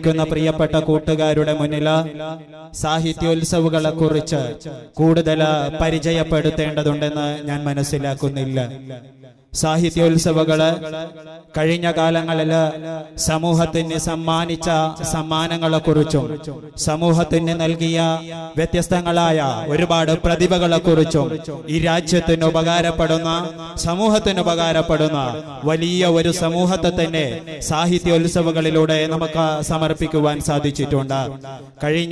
ഇരിക്കുന്ന പ്രിയപ്പെട്ട കൂട്ടുകാരുടെ മുന്നിൽ സാഹിത്യോത്സവങ്ങളെ കുറിച്ച് കൂടുതൽ പരിചയപ്പെടുത്തേണ്ടതുണ്ടെന്ന് ഞാൻ മനസ്സിലാക്കുന്നില്ല സാഹിത്യോത്സവങ്ങള് കഴിഞ്ഞ കാലങ്ങളില് സമൂഹത്തിന് സമ്മാനിച്ച സമ്മാനങ്ങളെ കുറിച്ചും സമൂഹത്തിന് നൽകിയ വ്യത്യസ്തങ്ങളായ ഒരുപാട് പ്രതിഭകളെ കുറിച്ചും ഈ രാജ്യത്തിന് ഉപകാരപ്പെടുന്ന സമൂഹത്തിന് ഉപകാരപ്പെടുന്ന വലിയ ഒരു സമൂഹത്തെ തന്നെ സാഹിത്യോത്സവങ്ങളിലൂടെ നമുക്ക് സമർപ്പിക്കുവാൻ സാധിച്ചിട്ടുണ്ട് കഴിഞ്ഞ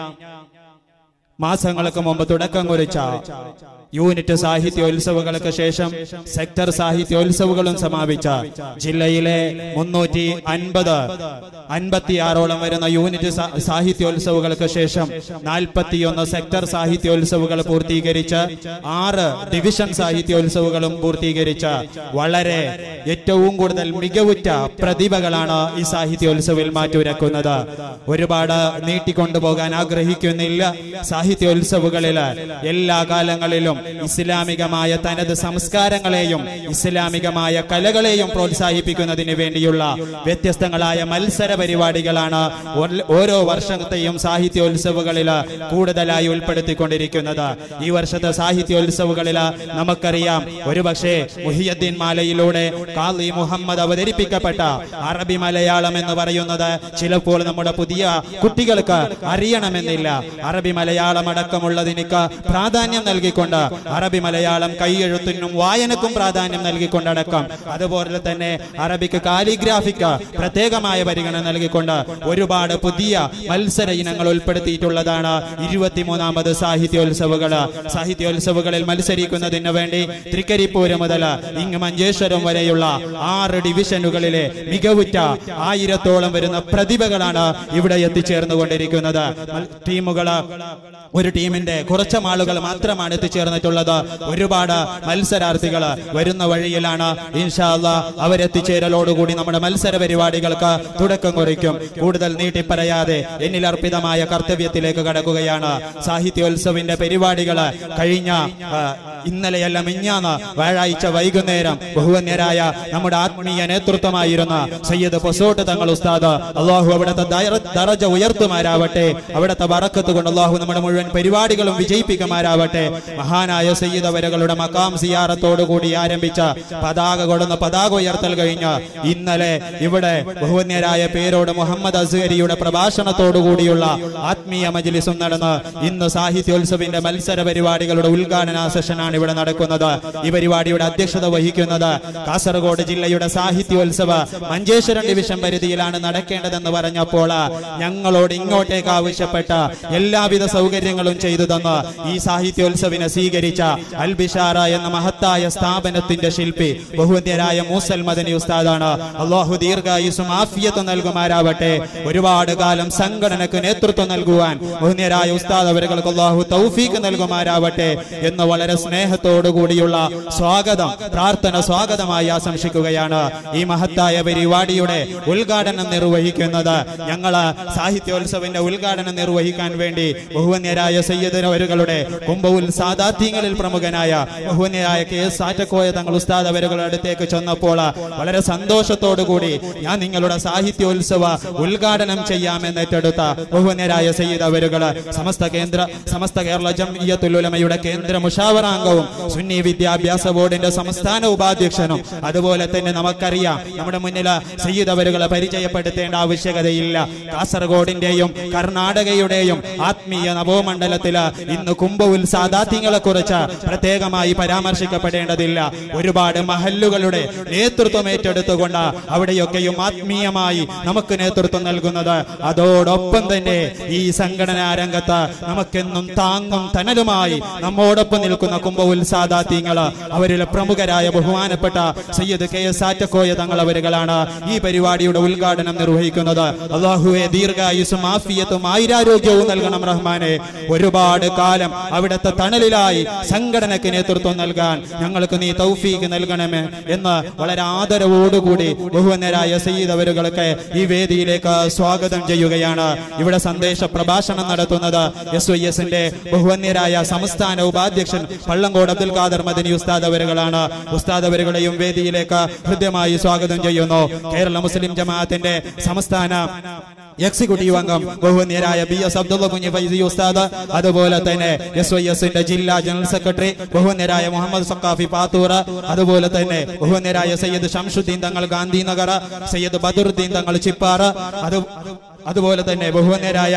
മാസങ്ങൾക്ക് മുമ്പ് തുടക്കം കുറിച്ച യൂണിറ്റ് സാഹിത്യോത്സവങ്ങൾക്ക് ശേഷം സെക്ടർ സാഹിത്യോത്സവങ്ങളും സമാപിച്ച ജില്ലയിലെ മുന്നൂറ്റി അൻപത് അൻപത്തിയാറോളം വരുന്ന യൂണിറ്റ് സാ- സാഹിത്യോത്സവങ്ങൾക്ക് ശേഷം നാൽപ്പത്തിയൊന്ന് സെക്ടർ സാഹിത്യോത്സവങ്ങൾ പൂർത്തീകരിച്ച് ആറ് ഡിവിഷൻ സാഹിത്യോത്സവങ്ങളും പൂർത്തീകരിച്ച് വളരെ ഏറ്റവും കൂടുതൽ മികവുറ്റ പ്രതിഭകളാണ് ഈ സാഹിത്യോത്സവിൽ മാറ്റുരക്കുന്നത് ഒരുപാട് നീട്ടിക്കൊണ്ടുപോകാൻ ആഗ്രഹിക്കുന്നില്ല സാഹിത്യോത്സവങ്ങളില് എല്ലാ കാലങ്ങളിലും ഇസ്ലാമികമായ തനത് സംസ്കാരങ്ങളെയും ഇസ്ലാമികമായ കലകളെയും പ്രോത്സാഹിപ്പിക്കുന്നതിന് വേണ്ടിയുള്ള വ്യത്യസ്തങ്ങളായ മത്സര പരിപാടികളാണ് ഓർ- ഓരോ വർഷത്തെയും സാഹിത്യോത്സവങ്ങളിൽ കൂടുതലായി ഉൾപ്പെടുത്തിക്കൊണ്ടിരിക്കുന്നത് ഈ വർഷത്തെ സാഹിത്യോത്സവങ്ങളിൽ നമുക്കറിയാം ഒരുപക്ഷെ മുഹിയദ്ദീൻ മാലയിലൂടെ കാളി മുഹമ്മദ് അവതരിപ്പിക്കപ്പെട്ട അറബി മലയാളം എന്ന് പറയുന്നത് ചിലപ്പോൾ നമ്മുടെ പുതിയ കുട്ടികൾക്ക് അറിയണമെന്നില്ല അറബി മലയാളം അടക്കമുള്ളതിനൊക്കെ പ്രാധാന്യം നൽകിക്കൊണ്ട് അറബി മലയാളം കൈയെഴുത്തിനും വായനക്കും പ്രാധാന്യം നൽകിക്കൊണ്ടടക്കം അതുപോലെ തന്നെ അറബിക്ക് കാലിഗ്രാഫിക്ക് പ്രത്യേകമായ പരിഗണന നൽകിക്കൊണ്ട് ഒരുപാട് പുതിയ മത്സര ഇനങ്ങൾ ഉൾപ്പെടുത്തിയിട്ടുള്ളതാണ് ഇരുപത്തിമൂന്നാമത് സാഹിത്യോത്സവങ്ങൾ സാഹിത്യോത്സവങ്ങളിൽ മത്സരിക്കുന്നതിന് വേണ്ടി തൃക്കരിപ്പൂര് മുതൽ ഇങ്ങ് മഞ്ചേശ്വരം വരെയുള്ള ആറ് ഡിവിഷനുകളിലെ മികവുറ്റ ആയിരത്തോളം വരുന്ന പ്രതിഭകളാണ് ഇവിടെ എത്തിച്ചേർന്നുകൊണ്ടിരിക്കുന്നത് ടീമുകള് ഒരു ടീമിന്റെ കുറച്ച് ആളുകൾ മാത്രമാണ് എത്തിച്ചേർന്നിട്ടുള്ളത് ഒരുപാട് മത്സരാർത്ഥികൾ വരുന്ന വഴിയിലാണ് ഇൻഷാല്ല അവരെത്തിച്ചേരലോടുകൂടി നമ്മുടെ മത്സര പരിപാടികൾക്ക് തുടക്കം കുറിക്കും കൂടുതൽ നീട്ടിപ്പറയാതെ എന്നിൽ അർപ്പിതമായ കർത്തവ്യത്തിലേക്ക് കടക്കുകയാണ് സാഹിത്യോത്സവിന്റെ പരിപാടികൾ കഴിഞ്ഞ ആ, ഇന്നലെയല്ല മിഞ്ഞാന്ന് വ്യാഴാഴ്ച വൈകുന്നേരം ബഹുവന്യരായ നമ്മുടെ ആത്മീയ നേതൃത്വമായിരുന്ന സയ്യിദ് പൊസോട്ട് തങ്ങൾ ഉസ്താദ് അള്ളാഹു അവിടുത്തെ ദയറ- ദറജ ഉയർത്തുമാരാവട്ടെ അവിടുത്തെ വറക്കത്ത് കൊണ്ട് അള്ളാഹു നമ്മുടെ മുഴുവൻ പരിപാടികളും വിജയിപ്പിക്കുമാരാവട്ടെ മഹാനായ സയ്യിദ് അവരകളുടെ മക്കാം സിയാറത്തോടു കൂടി ആരംഭിച്ച പതാക കൊടുന്ന പതാക ഉയർത്തൽ കഴിഞ്ഞ് ഇന്നലെ ഇവിടെ ബഹുവന്യരായ പേരോട് മുഹമ്മദ് അസ്ഹരിയുടെ പ്രഭാഷണത്തോടു കൂടിയുള്ള ആത്മീയ മജ്ലിസും നടന്ന് ഇന്ന് സാഹിത്യോത്സവിന്റെ മത്സര പരിപാടികളുടെ ഉദ്ഘാടന സെഷനാണ് ഇവിടെ നടക്കുന്നത് ഈ പരിപാടിയുടെ അധ്യക്ഷത വഹിക്കുന്നത് കാസർഗോഡ് ജില്ലയുടെ സാഹിത്യോത്സവ മഞ്ചേശ്വരം ഡിവിഷൻ പരിധിയിലാണ് നടക്കേണ്ടതെന്ന് പറഞ്ഞപ്പോൾ ഞങ്ങളോട് ഇങ്ങോട്ടേക്ക് ആവശ്യപ്പെട്ട എല്ലാവിധ സൗകര്യങ്ങളും ചെയ്തു തന്ന് ഈ സാഹിത്യോത്സവിനെ സ്വീകരിച്ച അൽബിഷാറ എന്ന മഹത്തായ സ്ഥാപനത്തിന്റെ ശില്പി ബഹുവന്യരായ മൂസൽ മദനി ഉസ്താദാണ് അള്ളാഹു ദീർഘായുസും ആഫിയത്തും നൽകുമാരാവട്ടെ ഒരുപാട് കാലം സംഘടനക്ക് നേതൃത്വം നൽകുവാൻ ബഹുന്യരായ ഉസ്താദ് അവർക്ക് അള്ളാഹു തൗഫീക്ക് നൽകുമാരാവട്ടെ എന്ന് വളരെ സ്നേഹത്തോടു കൂടിയുള്ള സ്വാഗതം പ്രാർത്ഥന സ്വാഗതമായി ആശംസിക്കുകയാണ് ഈ മഹത്തായ പരിപാടിയുടെ ഉദ്ഘാടനം നിർവഹിക്കുന്നത് ഞങ്ങള് സാഹിത്യോത്സവിന്റെ ഉദ്ഘാടനം നിർവഹിക്കാൻ വേണ്ടി ബഹുവന്യരായ സയ്യദനവരുകളുടെ കുംഭവുൽ സാദാത്യങ്ങളിൽ പ്രമുഖനായ ബഹുവന്യരായ കെ എസ് സാറ്റക്കോയ തങ്ങൾ ഉസ്താദ് അവരുകളുടെ അടുത്തേക്ക് ചെന്നപ്പോൾ വളരെ സന്തോഷത്തോടു കൂടി ഞാൻ നിങ്ങളുടെ സാഹിത്യോത്സവ ഉദ്ഘാടനം ചെയ്യാമെന്ന് ഏറ്റെടുത്ത ബഹുവന്യരായ സയ്യിദ് അവരുകള് സമസ്ത കേന്ദ്ര സമസ്ത കേരള ജംഇയ്യത്തുൽ ഉലമയുടെ കേന്ദ്ര മുഷാവറാംഗവും സുന്നി വിദ്യാഭ്യാസ ബോർഡിന്റെ സംസ്ഥാന ഉപാധ്യക്ഷനും അതുപോലെ തന്നെ നമുക്കറിയാം നമ്മുടെ മുന്നിൽ സയ്യിദ് അവരുകളെ പരിചയപ്പെടുത്തേണ്ട ആവശ്യകതയില്ല കാസർഗോഡിന്റെയും കർണാടകയുടെയും ആത്മീയ നവോമണ്ഡലത്തില് ഇന്ന് കുംഭവുൽ സാദാത്യങ്ങളെ കുറിച്ച് പ്രത്യേകമായി പരാമർശിക്കപ്പെടേണ്ടതില്ല ഒരുപാട് മഹല്ലുകളുടെ നേതൃത്വം ഏറ്റെടുത്തുകൊണ്ട് അവിടെയൊക്കെയും ആത്മീയമായി നമുക്ക് നേതൃത്വം നൽകുന്നത് അതോടൊപ്പം തന്നെ ഈ സംഘടനാ രംഗത്ത് നമുക്കെന്നും താങ്ങും തണലുമായി നമ്മോടൊപ്പം നിൽക്കുന്ന കുംഭവുൽ സാദാത്യങ്ങള് അവരിലെ പ്രമുഖരായ ബഹുമാനപ്പെട്ട സയ്യിദ് കെ എസ് ആറ്റക്കോയ തങ്ങൾ അവരുകളാണ് ഈ പരിപാടിയുടെ ഉദ്ഘാടനം നിർവഹിക്കുന്നത് അള്ളാഹുവെ ദീർഘായുസും ആഫിയത്തും ആയിരാരോഗ്യവും നൽകണം റഹ്മാനെ ഒരുപാട് കാലം അവിടുത്തെ തണലിലായി സംഘടനക്ക് നേതൃത്വം നൽകാൻ ഞങ്ങൾക്ക് നീ തൗഫീക്ക് നൽകണമേ എന്ന് വളരെ ആദരവോടുകൂടി ബഹുവന്നരായ സയ്യിദ് അവരുകൾക്ക് ഈ വേദിയിലേക്ക് സ്വാഗതം ചെയ്യുകയാണ് ഇവിടെ സന്ദേശ പ്രഭാഷണം നടത്തുന്നത് എസ് വൈ എസിന്റെ ബഹുവന്യരായ സംസ്ഥാന ഉപാധ്യക്ഷൻ പള്ളങ്കോട് അബ്ദുൽ ഖാദർ മദനി ഉസ്താദ് അവരുകളാണ് ഉസ്താദ് അവരുകളെയും വേദിയിലേക്ക് ഹൃദ്യമായി സ്വാഗതം ചെയ്യുന്നു കേരള മുസ്ലിം ജമാഅത്തിന്റെ സംസ്ഥാന എക്സിക്യൂട്ടീവ് അംഗം ബഹുവന്യരായ ബി എസ് അബ്ദുള്ള കുഞ്ഞി ഫൈസി ഉസ്താദ് അതുപോലെ തന്നെ എസ് വൈ എസിന്റെ ജില്ലാ ജനറൽ സെക്രട്ടറി ബഹുവന്യരായ മുഹമ്മദ് സക്കാഫി പാത്തൂർ അതുപോലെ തന്നെ ബഹുവന്യരായ സയ്യദ് ഷംഷുദ്ദീൻ തങ്ങൾ ഗാന്ധിനഗർ സയ്യദ് ബദറുദ്ദീൻ തങ്ങൾ ചിപ്പാർ അത് അതുപോലെ തന്നെ ബഹുവന്യരായ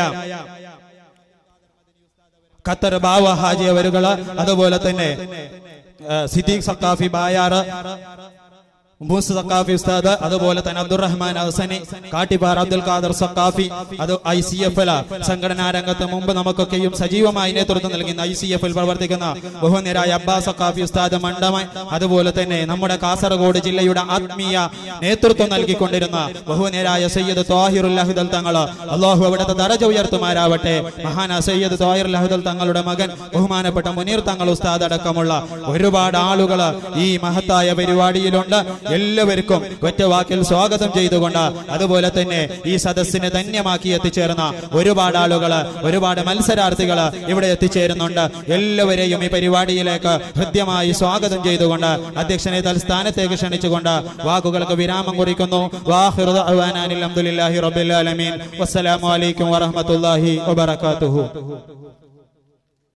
ഖത്തർ ബാവ ഹാജി അവരുകള് അതുപോലെ തന്നെ ആ, സിദ്ദീഖ് സക്കാഫി ബായാറ് മൂസ് സക്കാഫി ഉസ്താദ് അതുപോലെ തന്നെ അബ്ദുറഹ്മാൻ ഹസനി കാട്ടിപ്പാർ അബ്ദുൽ ഖാദർ സക്കാഫി അത് ഐ സി എഫ് എൽ സംഘടനാ രംഗത്ത് മുമ്പ് നമുക്കൊക്കെയും സജീവമായി നേതൃത്വം നൽകുന്ന ഐ സി എഫ് എൽ പ്രവർത്തിക്കുന്ന ബഹുവന്യരായ അബ്ബാസ് സക്കാഫി ഉസ്താദ് മണ്ഡമൻ അതുപോലെ തന്നെ നമ്മുടെ കാസർഗോഡ് ജില്ലയുടെ ആത്മീയ നേതൃത്വം നൽകിക്കൊണ്ടിരുന്ന ബഹുവന്യരായ സയ്യദ് താഹിറുൽ അഹ്ദൽ തങ്ങൾ അള്ളാഹു അവിടുത്തെ ദറജ ഉയർത്തുമാരാവട്ടെ മഹാന സയ്യദ് താഹിറുൽ അഹ്ദൽ തങ്ങളുടെ മകൻ ബഹുമാനപ്പെട്ട മുനീർ തങ്ങൾ ഉസ്താദ് അടക്കമുള്ള ഒരുപാട് ആളുകൾ ഈ മഹത്തായ പരിപാടിയിലുണ്ട് എല്ലാവർക്കും ഒറ്റ വാക്കിൽ സ്വാഗതം ചെയ്തുകൊണ്ട് അതുപോലെ തന്നെ ഈ സദസ്സിനെ ധന്യമാക്കി എത്തിച്ചേർന്ന ഒരുപാട് ആളുകൾ ഒരുപാട് മത്സരാർത്ഥികൾ ഇവിടെ എത്തിച്ചേരുന്നുണ്ട് എല്ലാവരെയും ഈ പരിപാടിയിലേക്ക് ഹൃദ്യമായി സ്വാഗതം ചെയ്തുകൊണ്ട് അധ്യക്ഷനെ തൽസ്ഥാനത്തേക്ക് ക്ഷണിച്ചുകൊണ്ട് വാക്കുകൾക്ക് വിരാമം കുറിക്കുന്നു വാഹിറു ദഅ്വാനാ അനിൽ ഹംദുലില്ലാഹി റബ്ബിൽ ആലമീൻ വസ്സലാമു അലൈക്കും വറഹ്മത്തുള്ളാഹി വബറകാതുഹു